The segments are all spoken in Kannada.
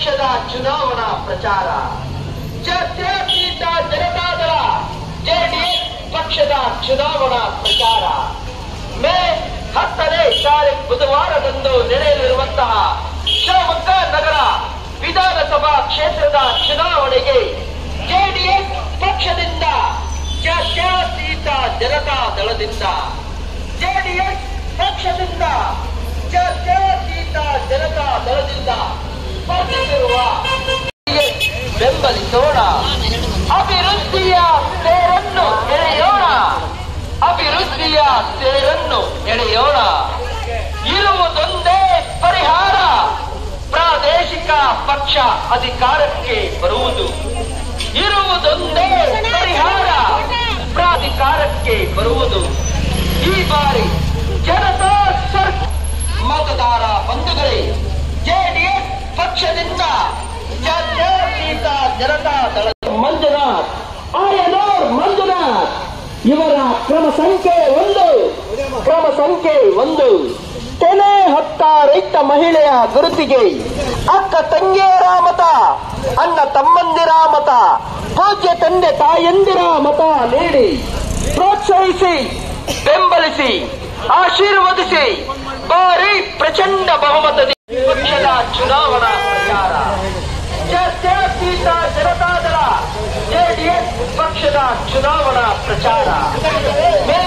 ಪಕ್ಷದ ಚುನಾವಣಾ ಪ್ರಚಾರ ಜಾತ್ಯತೀತ ಜನತಾದಳ ಜೆಡಿಎಸ್ ಪಕ್ಷದ ಚುನಾವಣಾ ಪ್ರಚಾರ ಮೇ ಹತ್ತನೇ ತಾರೀಕು ಬುಧವಾರದಂದು ನಡೆಯಲಿರುವಂತಹ ಶಿವಮೊಗ್ಗ ನಗರ ವಿಧಾನಸಭಾ ಕ್ಷೇತ್ರದ ಚುನಾವಣೆಗೆ ಜೆಡಿಎಸ್ ಪಕ್ಷದಿಂದ ಜಾತ್ಯತೀತ ಜನತಾ ದಳದಿಂದ ಜೆಡಿಎಸ್ ಪಕ್ಷದಿಂದ ಜಾತ್ಯತೀತ ಜನತಾ ದಳದಿಂದ ಸ್ಪರ್ಧಿಸಿರುವ ಬೆಂಬಲಿಸೋಣ ಅಭಿವೃದ್ಧಿಯ ತೇರನ್ನು ಎಳೆಯೋಣ ಅಭಿವೃದ್ಧಿಯ ತೇರನ್ನು ಎಳೆಯೋಣ ಇರುವುದೊಂದೇ ಪರಿಹಾರ ಪ್ರಾದೇಶಿಕ ಪಕ್ಷ ಅಧಿಕಾರಕ್ಕೆ ಬರುವುದು ಇರುವುದೊಂದೇ ಪರಿಹಾರ ಪ್ರಾಧಿಕಾರಕ್ಕೆ ಬರುವುದು ಈ ಬಾರಿ ಜನತಾ ಸರ್ ಮತದಾರ ಬಂಧುಗಳೇ ಜೆಡಿಎಸ್ ಪಕ್ಷದಿಂದ ಜಾತ್ಯತೀತ ಜನತಾ ದಳ ಮಂಜುನಾಥ್ ಆಯನೂರ್ ಮಂಜುನಾಥ್ ಇವರ ಕ್ರಮ ಸಂಖ್ಯೆ ಒಂದು ಕ್ರಮ ಸಂಖ್ಯೆ ಒಂದು ತೆನೆ ಹೊತ್ತ ರೈತ ಮಹಿಳೆಯ ಗುರುತಿಗೆ ಅಕ್ಕ ತಂಗಿಯರ ಮತ ಅಣ್ಣ ತಮ್ಮಂದಿರ ಮತ ಪೂಜ್ಯ ತಂದೆ ತಾಯಂದಿರ ಮತ ನೀಡಿ ಪ್ರೋತ್ಸಾಹಿಸಿ ಬೆಂಬಲಿಸಿ ಆಶೀರ್ವದಿಸಿ ಭಾರಿ ಪ್ರಚಂಡ ಬಹುಮತದ ಪಕ್ಷದ ಚುನಾವಣಾ ಪ್ರಚಾರ ಜಾತ್ಯತೀತ ಜನತಾದಳ ಜೆಡಿಎಸ್ ಪಕ್ಷದ ಚುನಾವಣಾ ಪ್ರಚಾರ ಮೇ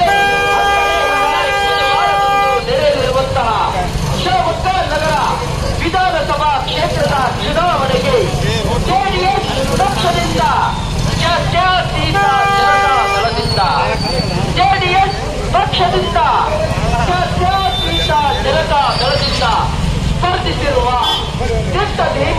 ನಡೆಯಲಿರುವಂತಹ ಶಿವಮೊಗ್ಗ ನಗರ ವಿಧಾನಸಭಾ ಕ್ಷೇತ್ರದ ಚುನಾವಣೆಗೆ ಜೆಡಿಎಸ್ ಪಕ್ಷದಿಂದ ಜಾತ್ಯತೀತ ಜನತಾ ದಳದಿಂದ ಜೆಡಿಎಸ್ ಪಕ್ಷದಿಂದ ಜಾತ್ಯತೀತ ಜನತಾ ದಳದಿಂದ ಸ್ಪರ್ಧಿಸಿರುವ ದಿಟ್ಟ